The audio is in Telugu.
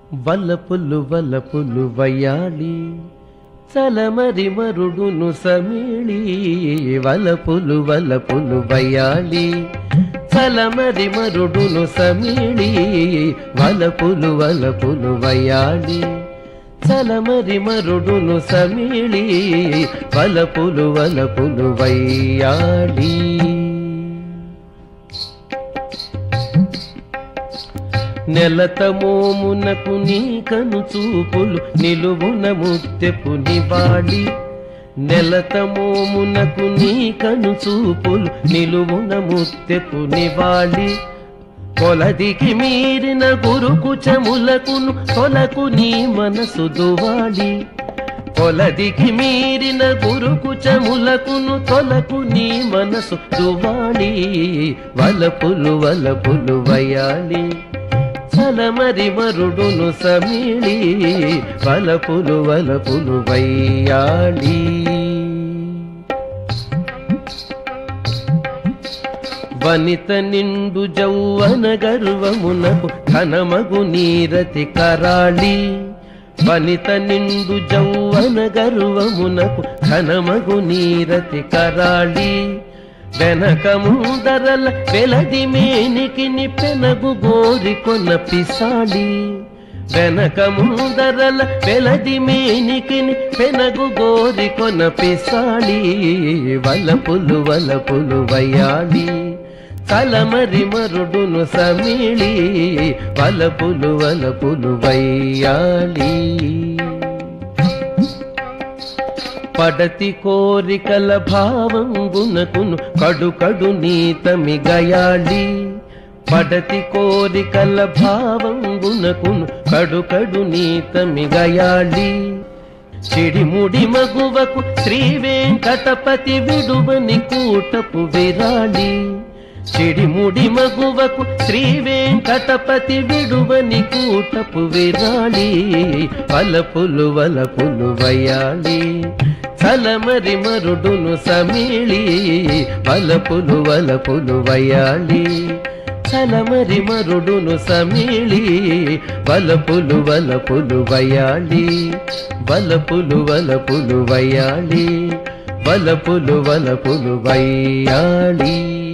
వలపులు వలపులు వయాలి చలమరి మరుడును సమీళి వలపులు వలపులు వయాలి చలమరి మరుడును సమీళి వలపులు వలపులు వయాలి చలమరి మరుడును సమీళి వలపులు వలపులు వయ్యాలి నెలతమోమునకు నీ కను చూపులు నిలువున ముత్తెపు నివాళి నెలతమోమునకు నీ కను చూపులు నిలువున ముత్తెపు నివాళి కొలదికి మీరిన గురుకు చములకును కొలకు నీ మనసు దువాలి కొలదికి మీరిన గురుకు చములకును తొలకు నీ మనసు దువాలి వలపులు వలపులు వయాలి చలమరి మరుడును సమీళి వలపులు వలపులు వయ్యాలి వనిత నిండు జౌవన గర్వమునకు ఘనమగు నీరతి కరాళి వనిత నిండు జౌవన గర్వమునకు ఘనమగు నీరతి కరాళి వెనక ముందరల వెలది మేనికి పెనగు గోరి కొన పిసాలి వెనక ముందరల వెలది మేనికి పెనగు గోరి కొన పిసాలి వలపులు వలపులు వయాలి కలమరి మరుడును సమీళి వలపులు వలపులు వయ్యాలి పడతి కోరికల భావంగునకును కడు కడు నీతమి గయాలి పడతి కోరికల భావంగునకును కడు కడు నీతమి గయాలి చిడిముడి మగువకు శ్రీ వెంకటపతి విడువని కూటపు విరాళి చిడిముడి మగువకు శ్రీ వెంకటపతి విడువని కూటపు విరాళి వలపులు వలపులు వయాలి చలమరి మరుడును సమీళి వలపులు వలపులు వయాలి చలమరి మరుడును సమీళి వలపులు వలపులు వయాలి వలపులు వలపులు వయాలి వలపులు వలపులు వయ్యాలి